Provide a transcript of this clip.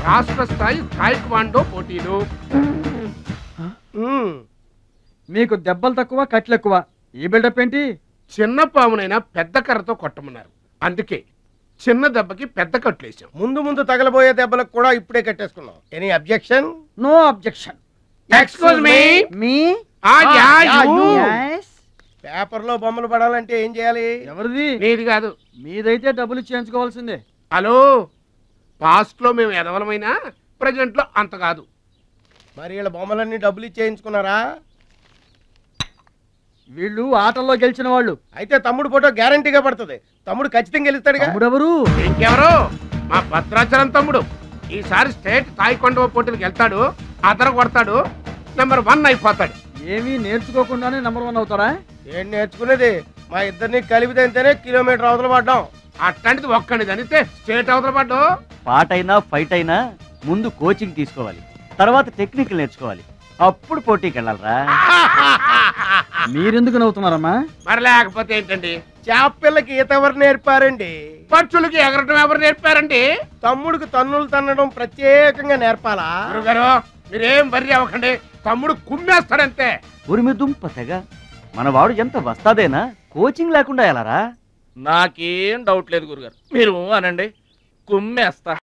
రాష్ట్ర స్థాయి తాయిక్వాండో పోటీలు ఉమ్, మీకు దెబ్బలు తక్కువ కట్లు ఎక్కువ ఈ బిల్డప్ ఏంటి చిన్న పామునైనా పెద్ద కర్రతో కొట్టమన్నారు అందుకే చిన్న దెబ్బకి పెద్ద కట్లేసాం ముందు ముందు తగలబోయే దెబ్బలకు కూడా ఇప్పుడే కట్టేసుకున్నాం any objection no objection excuse me మీ పేపర్ లో బొమ్మలు పడాలంటే ఏం చేయాలి ఎవరిది నీది కాదు మీదైతే డబ్బులు చేయించుకోవాల్సిందే హలో పాస్ట్ లో మేము ఎదవలమైనా ప్రజెంట్ లో అంత కాదు మరి వీళ్ళ బొమ్మలన్నీ డబ్బులు ఇచ్చేయించుకున్నారా వీళ్ళు ఆటల్లో గెలిచిన వాళ్ళు అయితే తమ్ముడు ఫోటో గ్యారంటీగా పడుతుంది తమ్ముడు ఖచ్చితంగా గెలుస్తాడుగా తమ్ముడెవరు ఇంకెవరు మా భద్రాచలం తమ్ముడు ఈసారి స్టేట్ తాయికొండ పోటీలకు వెళ్తాడు అదర కొడతాడు నెంబర్ వన్ అయిపోతాడు ఏమీ నేర్చుకోకుండానే నెంబర్ వన్ అవుతారా ఏం నేర్చుకునేది మా ఇద్దరిని కలిపితేనే కిలోమీటర్ అవతల పడ్డాం అట్లాంటిది ఒక్కడిది అనితే స్టేట్ అవతల పడ్డు పాట అయినా ఫైట్ అయినా ముందు కోచింగ్ తీసుకోవాలి తర్వాత టెక్నిక్ నేర్చుకోవాలి అప్పుడు పోటీకి వెళ్ళాలరా మీరెందుకు నవ్వుతున్నారమ్మా మరి లేకపోతే ఏంటండి చేప పిల్లకి ఈత ఎవరు నేర్పారండి పక్షులకి ఎగరటం ఎవరు నేర్పారండి తమ్ముడికి తన్నులు తన్నడం ప్రత్యేకంగా నేర్పాలా గురుగారు మీరేం బర్రి అవ్వకండి తమ్ముడు కుమ్మేస్తాడంతే ఉరిమి దుంప తెగ మన వాడు ఎంత వస్తాదేనా కోచింగ్ లేకుండా ఎలారా నాకేం డౌట్ లేదు గురుగారు మీరు అనండి కుమ్మేస్తా